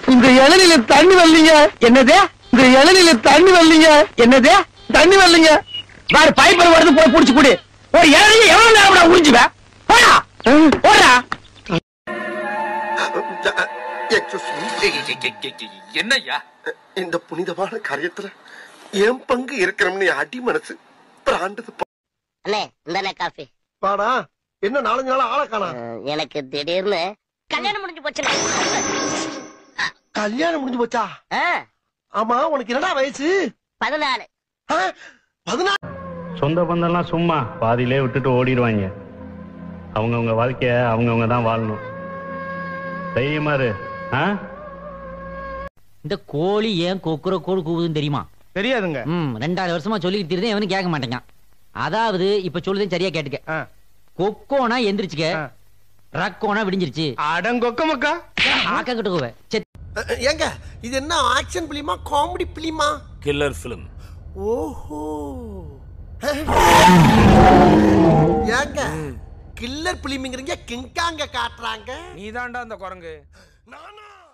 இந்த இளநில தண்ணி வரலீங்க என்னது இந்த இளநில தண்ணி வரலீங்க என்னது தண்ணி வரலீங்க வேற பைப்பில் வருது போய் புடிச்சு குடி ஒரு இளநில எவ்வளவு நேரம் உறிஞ்சுவேன் போடா போடா என்னய்யா இந்த புனிதமான காரியத்துல என் பங்கு இருக்கிறோம்னு அடி மனசு பிராண்டது அண்ணே இந்தாண்ணே காஃபி பாடா என்ன நாலஞ்சு நாளா ஆளை காணா அஹ், எனக்கு திடீர்னு கல்யாணம் முடிஞ்சு போச்சுண்ணே கல்யாணம் முடிஞ்சு போச்சா ஆ, ஆமா உனக்கு என்னடா வயசு பதினாலு ஆ, பதினாறு சொந்த பந்தம்லாம் சும்மா பாதியிலே விட்டுட்டு ஓடிடுவாங்க அவங்கவுங்க வாழ்க்கைய அவங்கவுங்க தான் வாழணும் தைரியமா இரு ஆ இந்த கோழி ஏன் கொக்குற கோழி கூவுதுன்னு தெரியுமா தெரியாதுங்க ம் ரெண்டாயிரம் வருஷமா சொல்லிக்கிட்டு இருந்தேன் எவனும் கேட்க மாட்டேங்க அதாவது இப்ப சொல்லுதேன் சரியா கேட்டுக்க கொக்கோனா எந்திரிச்சுக்க ரக்கோனா விடிஞ்சிருச்சு அடங்கொக்க மக்கா ஆக்க கிட்ட கூவ ஏங்க இது என்ன ஆக்ஷன் பிலிமா காமெடி பிலிமா கில்லர் பிலிம் ஓஹோ ஏங்க கில்லர் பிலிமிங்கிறீங்க கிங்காங்க காட்டுறாங்க நீதான்டா அந்த குரங்கு நானா